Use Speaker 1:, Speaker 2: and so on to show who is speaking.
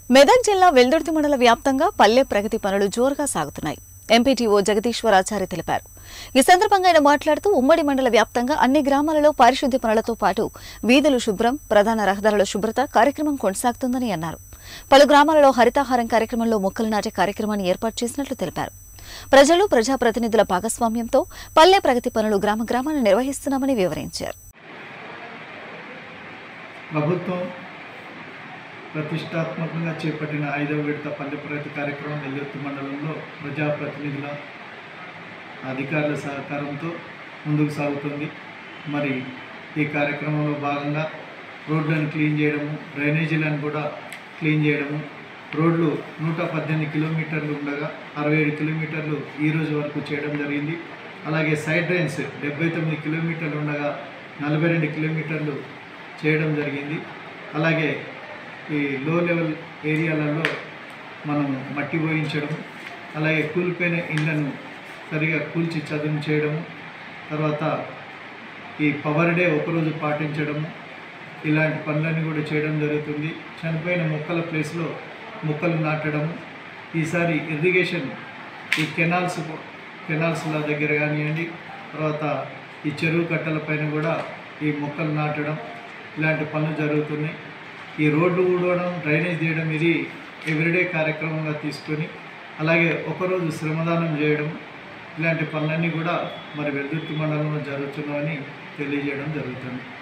Speaker 1: మెదక్ జిల్లా వెల్దుర్తి మండల వ్యాప్తంగా పల్లె ప్రగతి పనులు జోరుగా సాగుతున్నాయి ఎంపీటీఓ జగదీశ్వరాచారి తెలిపారు ఈ సందర్భంగా ఆయన మాట్లాడుతూ ఉమ్మడి మండల వ్యాప్తంగా అన్ని గ్రామాలలో పారిశుద్ధ్య పనులతో పాటు వీధులు శుభ్రం ప్రధాన రహదారుల శుభ్రత కార్యక్రమం కొనసాగుతుందని అన్నారు పలు గ్రామాలలో హరితాహారం కార్యక్రమంలో మొక్కలు నాటే కార్యక్రమాన్ని ఏర్పాటు చేసినట్లు తెలిపారు ప్రజలు ప్రజాప్రతినిధుల భాగస్వామ్యంతో పల్లె ప్రగతి పనులు గ్రామ గ్రామాన నిర్వహిస్తున్నామని వివరించారు
Speaker 2: ప్రభుత్వం ప్రతిష్టాత్మకంగా చేపట్టిన ఐదవ విడత పల్లె ప్రగతి కార్యక్రమం నెల్లూరు మండలంలో ప్రజాప్రతినిధుల అధికారుల సహకారంతో ముందుకు సాగుతుంది మరి ఈ కార్యక్రమంలో భాగంగా రోడ్లను క్లీన్ చేయడము డ్రైనేజీలను కూడా క్లీన్ చేయడము రోడ్లు నూట పద్దెనిమిది కిలోమీటర్లు ఉండగా అరవై ఏడు కిలోమీటర్లు ఈ రోజు వరకు చేయడం జరిగింది అలాగే సైడ్ డ్రైన్స్ డెబ్బై తొమ్మిది కిలోమీటర్లు ఉండగా నలభై రెండు కిలోమీటర్లు చేయడం జరిగింది అలాగే ఈ లో లెవెల్ ఏరియాలలో మనం మట్టి పోయించడం అలాగే కూలిపోయిన ఇళ్లను సరిగా కూల్చి చదును చేయడము తర్వాత ఈ పవర్ డే ఒకరోజు పాటించడము ఇలాంటి పనులన్నీ కూడా చేయడం జరుగుతుంది చనిపోయిన మొక్కల ప్లేస్లో మొక్కలు నాటడము ఈసారి ఇరిగేషన్ ఈ కెనాల్స్ కెనాల్స్ల దగ్గర కానివ్వండి తర్వాత ఈ చెరువు కట్టల పైన కూడా ఈ మొక్కలు నాటడం ఇలాంటి పనులు జరుగుతున్నాయి ఈ రోడ్లు ఊడవడం డ్రైనేజ్ చేయడం ఇది ఎవ్రీడే కార్యక్రమంగా తీసుకొని అలాగే ఒకరోజు శ్రమదానం చేయడం ఇలాంటి పనులన్నీ కూడా మరి వెల్దుర్తి మండలంలో జరుగుతున్నామని తెలియజేయడం జరుగుతుంది